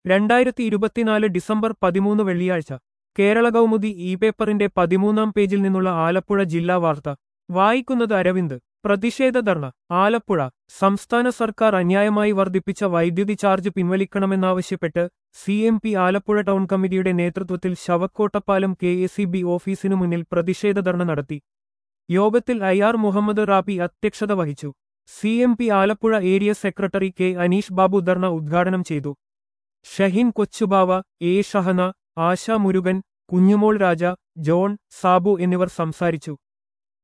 രണ്ടായിരത്തി ഇരുപത്തിനാല് ഡിസംബർ പതിമൂന്ന് വെള്ളിയാഴ്ച കേരള കൗമുദി ഇ പേപ്പറിന്റെ പതിമൂന്നാം പേജിൽ നിന്നുള്ള ആലപ്പുഴ ജില്ലാ വാർത്ത വായിക്കുന്നത് അരവിന്ദ് പ്രതിഷേധ ധർണ ആലപ്പുഴ സംസ്ഥാന സർക്കാർ അന്യായമായി വർദ്ധിപ്പിച്ച വൈദ്യുതി ചാർജ് പിൻവലിക്കണമെന്നാവശ്യപ്പെട്ട് C M P Alappuzha town കമ്മിറ്റിയുടെ നേതൃത്വത്തിൽ Shavakottapalam K S C B ഓഫീസിനു മുന്നിൽ പ്രതിഷേധ ധർണ നടത്തി യോഗത്തിൽ ഐ ആർ മുഹമ്മദ് റാബി അധ്യക്ഷത വഹിച്ചു C M P Alappuzha area secretary K Aneesh Babu dharna ഉദ്ഘാടനം ചെയ്തു ഷഹീൻ കൊച്ചുബാവ എ ഷഹന ആശ മുരുകൻ കുഞ്ഞുമോൾ രാജ ജോൺ സാബു എന്നിവർ സംസാരിച്ചു